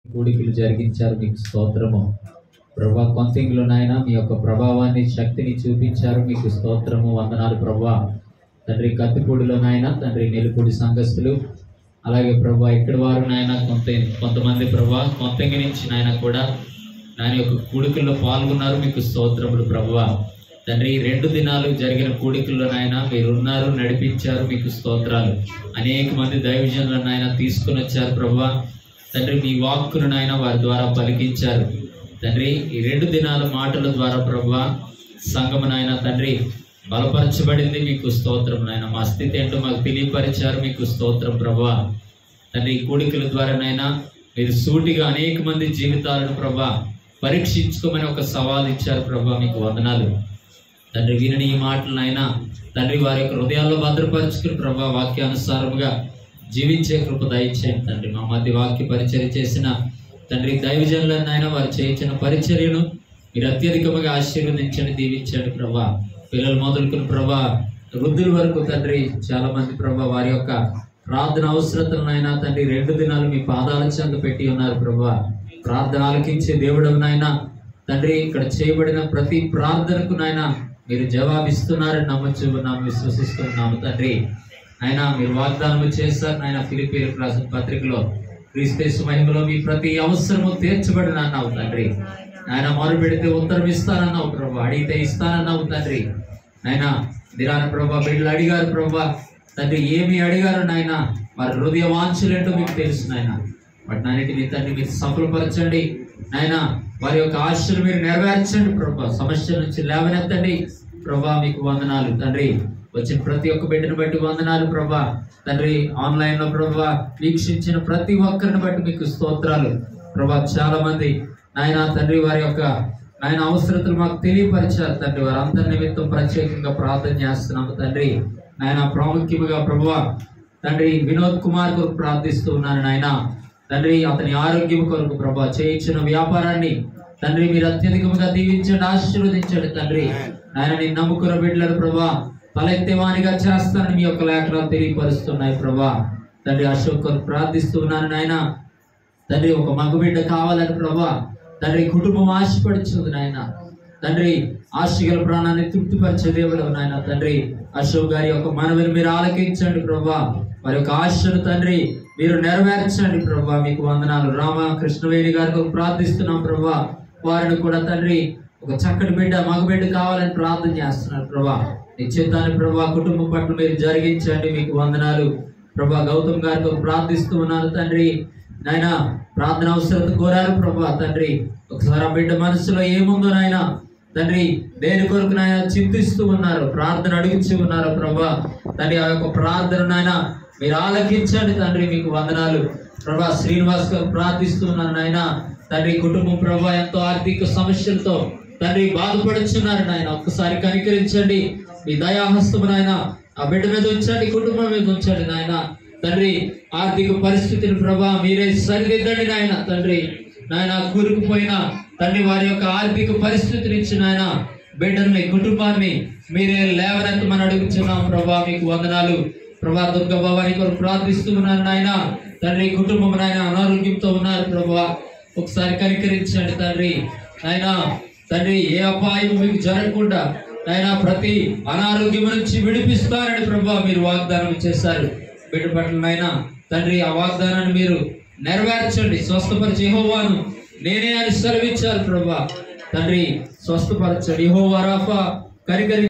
కూడికలు జరిగించారు మీకు స్తోత్రము ప్రభా కొంతింగ్లో నాయన మీ యొక్క ప్రభావాన్ని శక్తిని చూపించారు మీకు స్తోత్రము వందనాలు ప్రభా తండ్రి కత్తిపూడిలో నాయన తండ్రి నెలుపూడి సంఘస్థులు అలాగే ప్రభా ఇక్కడ వారు నాయన కొంత కొంతమంది ప్రభా కొంతంగి నుంచి నాయన కూడా నాయన యొక్క కూడికల్లో పాల్గొన్నారు మీకు స్తోత్రములు ప్రభా తండ్రి ఈ రెండు దినాలు జరిగిన కూడికల్లో నాయన మీరు ఉన్నారు నడిపించారు మీకు స్తోత్రాలు అనేక మంది దైవజనులను నాయన తీసుకొని వచ్చారు ప్రభా తండ్రి మీ వాక్కును నాయన వారి ద్వారా పలికించారు తండ్రి ఈ రెండు దినాల మాటల ద్వారా ప్రభా సంగము నాయన తండ్రి బలపరచబడింది మీకు స్తోత్రం నాయన మా స్థితి ఏంటో మాకు తెలియపరిచారు మీకు స్తోత్రం ప్రభా తండ్రి ఈ కూడికల ద్వారానైనా మీరు సూటిగా అనేక మంది జీవితాలను ప్రభా పరీక్షించుకోమని ఒక సవాల్ ఇచ్చారు ప్రభా మీకు వందనాలు తండ్రి వినని ఈ మాటలనైనా తండ్రి వారి యొక్క హృదయాల్లో భద్రపరుచుకుని ప్రభా వాక్యానుసారముగా జీవించే కృప దయచేయండి తండ్రి మా మధ్య వాక్య పరిచర్య చేసిన తండ్రి దైవజనులనైనా వారు చేయించిన పరిచర్యను మీరు అత్యధికముగా ఆశీర్వదించండి దీవించండి ప్రభా పిల్లలు మొదలుకుని ప్రభా వృద్ధుల వరకు తండ్రి చాలా మంది ప్రభా వారి యొక్క ప్రార్థన అవసరతలనైనా తండ్రి రెండు దినాలు మీ పాదాల చెంత పెట్టి ఉన్నారు ప్రభా ప్రార్థన ఆలకించే దేవుడు నాయన తండ్రి ఇక్కడ చేయబడిన ప్రతి ప్రార్థనకు నాయన మీరు జవాబిస్తున్నారని నమ్మచ్చు ఉన్నాము విశ్వసిస్తున్నాము తండ్రి ఆయన మీరు వాగ్దానం చేశారు నాయన ఫిలిపీలకు రాసిన పత్రికలో క్రీస్తేసు మహిమలో మీ ప్రతి అవసరము తీర్చబడిన అన్నావు తండ్రి ఆయన మొదలు పెడితే ఉత్తరం ఇస్తానన్నావు ప్రభా అడిగితే ఇస్తానన్నావు తండ్రి ఆయన దిరాన ప్రభా బిడ్డలు అడిగారు ప్రభా తండ్రి ఏమి అడిగారు నాయన వారి హృదయ వాంఛలేంటో మీకు తెలుసు నాయన వాటిని అన్నిటిని తండ్రి మీరు సఫలపరచండి నాయన వారి యొక్క ఆశలు మీరు నెరవేర్చండి ప్రభా సమస్యల నుంచి లేవనెత్తండి ప్రభా మీకు వందనాలు తండ్రి వచ్చిన ప్రతి ఒక్క బిడ్డను బట్టి వందనాలు ప్రభా తండ్రి ఆన్లైన్ లో ప్రభా వీక్షించిన ప్రతి ఒక్కరిని బట్టి మీకు స్తోత్రాలు ప్రభా చాలా మంది నాయన తండ్రి వారి యొక్క నాయన అవసరతలు మాకు తెలియపరిచారు తండ్రి వారి అందరి నిమిత్తం ప్రత్యేకంగా ప్రార్థన చేస్తున్నాము తండ్రి నాయన ప్రాముఖ్యముగా ప్రభువా తండ్రి వినోద్ కుమార్ కొరకు ప్రార్థిస్తూ ఉన్నాను నాయన తండ్రి అతని ఆరోగ్యం కొరకు ప్రభా చేయించిన వ్యాపారాన్ని తండ్రి మీరు అత్యధికముగా దీవించండి ఆశీర్వదించండి తండ్రి ఆయన నేను నమ్ముకున్న బిడ్డలను ప్రభా తలెత్తేవానిగా చేస్తానని మీ యొక్క లేఖనాలు తెలియపరుస్తున్నాయి ప్రభా తండ్రి అశోక్ కొరకు ప్రార్థిస్తూ ఉన్నాను నాయన తండ్రి ఒక మగబిడ్డ కావాలని ప్రభా తండ్రి కుటుంబం ఆశపడుచుంది నాయన తండ్రి ఆశగల ప్రాణాన్ని తృప్తిపరిచే దేవుడు నాయన తండ్రి అశోక్ గారి యొక్క మనవిని మీరు ఆలకించండి ప్రభా వారి యొక్క ఆశను తండ్రి మీరు నెరవేర్చండి ప్రభా మీకు వందనాలు రామ కృష్ణవేణి గారికి ప్రార్థిస్తున్నాం ప్రభా వారిని కూడా తండ్రి ఒక చక్కటి బిడ్డ మగబిడ్డ కావాలని ప్రార్థన చేస్తున్నారు ప్రభా నిశ్చితాన్ని ప్రభా కుటుంబం పట్ల మీరు జరిగించండి మీకు వందనాలు ప్రభా గౌతమ్ గారితో ప్రార్థిస్తూ ఉన్నాను తండ్రి నాయన ప్రార్థన అవసరత కోరారు ప్రభా తండ్రి ఒకసారి ఆ బిడ్డ మనసులో ఏముందో నాయన తండ్రి దేని కొరకు నాయన చింతిస్తూ ఉన్నారు ప్రార్థన అడుగుతూ ఉన్నారు ప్రభా తండ్రి ఆ యొక్క ప్రార్థన నాయన మీరు ఆలకించండి తండ్రి మీకు వందనాలు ప్రభా శ్రీనివాస్ గారు ప్రార్థిస్తూ ఉన్నాను నాయన తండ్రి కుటుంబం ప్రభా ఎంతో ఆర్థిక సమస్యలతో తండ్రి బాధపడుచున్నారు నాయన ఒక్కసారి కనికరించండి మీ దయాహస్తము నాయన ఆ బిడ్డ మీద ఉంచండి కుటుంబం మీద ఉంచండి నాయన తండ్రి ఆర్థిక పరిస్థితిని ప్రభా మీరే సరిదిద్దండి నాయన తండ్రి నాయన కూరుకుపోయిన తండ్రి వారి యొక్క ఆర్థిక పరిస్థితి నుంచి నాయన బిడ్డల్ని కుటుంబాన్ని మీరే లేవనెత్తమని అడుగుతున్నాం ప్రభా మీకు వందనాలు ప్రభా దుర్గ భవాని కొరకు ప్రార్థిస్తున్నాను నాయన తండ్రి కుటుంబం నాయన అనారోగ్యంతో ఉన్నారు ప్రభా ఒకసారి కనికరించండి తండ్రి నాయన తండ్రి ఏ అపాయం మీకు జరగకుండా నాయన ప్రతి అనారోగ్యం నుంచి విడిపిస్తారని ప్రభా మీరు వాగ్దానం చేశారు బిడ్డ పట్ల నాయన తండ్రి ఆ వాగ్దానాన్ని మీరు నెరవేర్చండి స్వస్థపరిచి యెహోవాను నేనే అని సెలవిచ్చారు ప్రభా తండ్రి స్వస్థపరచండి యెహోవా రాఫా కరికరి